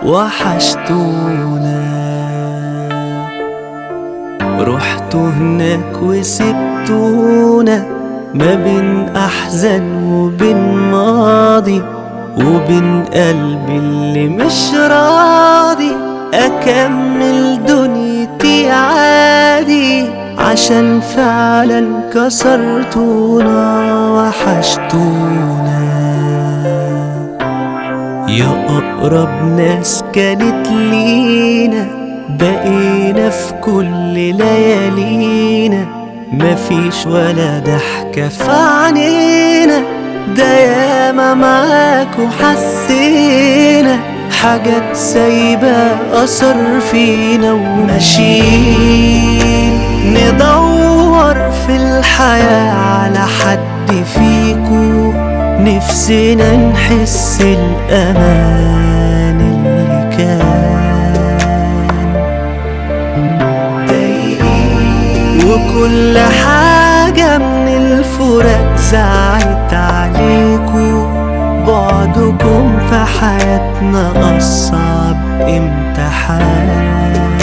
وحشتونا رحتوا هناك وسبتونا ما بين أحزان وبين ماضي وبين قلبي اللي مش راضي أكمل دنيتي عادي عشان فعلا كسرتونا وحشتونا يا أقرب ناس كانت لينا بقينا في كل ليالينا مفيش ولا ضحكة في عينينا ده ياما معاك وحسينا حاجات سايبة أثر فينا وماشيين ندور في الحياة على حد فيكو نفسنا نحس الأمان اللي كان وكل حاجة من الفراق زعلت عليكو بعدكم في حياتنا أصعب امتحان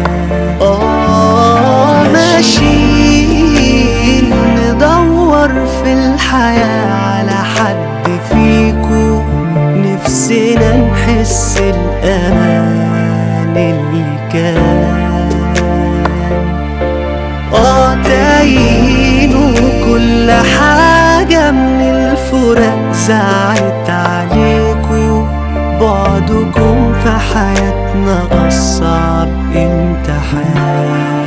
آه ماشيين ندور في الحياة على حد فيكو نفسنا نحس الأمان اللي كان اه تايهين وكل حاجة من الفراق زعلت عليكو بعدكم في حياتنا أصعب امتحان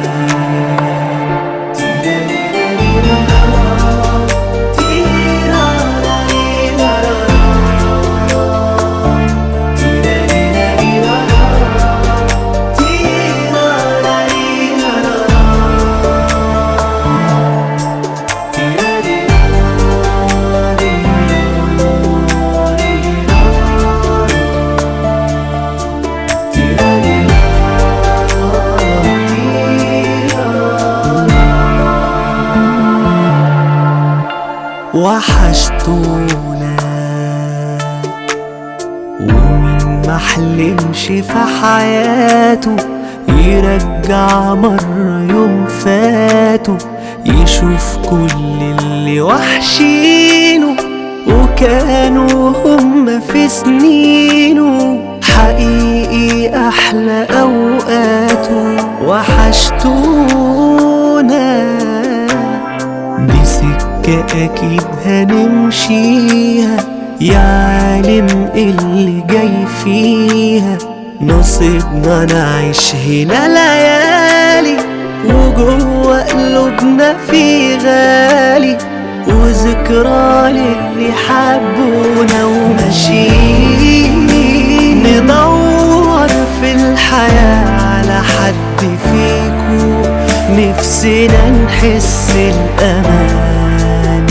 وحشتونا ومين محلمش في حياته يرجع مرة يوم فاته يشوف كل اللي وحشينه وكانوا هم في سنينه حقيقي أحلى أوقاته وحشتونا دي سكة أكيد هنمشيها يا عالم اللي جاي فيها نصيبنا نعيش هنا ليالي وجوه قلوبنا في غالي وذكرى للي حبونا وماشيين ندور في الحياة على حد فيكو نفسنا نحس الأمان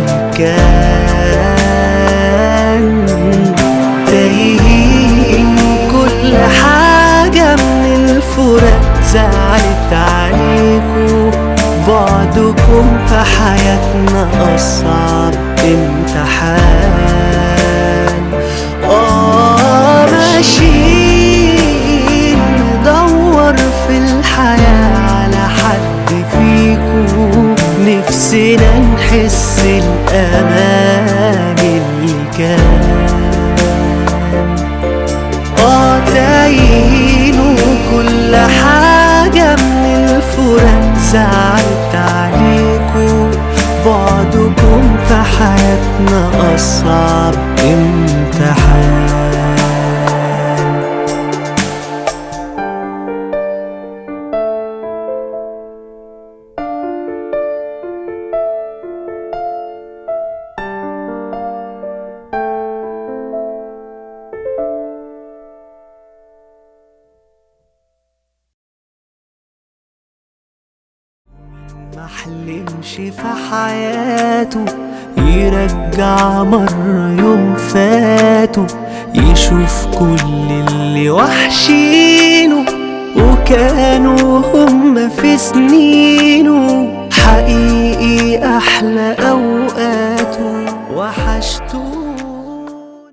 كان تايهين كل حاجة من الفراق زعلت عليكو بعدكم في حياتنا أصعب امتحان آه ماشيين ندور في الحياة على حد فيكو نفسنا نحس الأمان اللي كان آه تايهين وكل حاجة من الفراق زعلت عليكو بعدكم في حياتنا أصعب امتحان محلمش في حياته يرجع مرة يوم فاته يشوف كل اللي وحشينه وكانوا هم في سنينه حقيقي أحلى أوقاته وحشته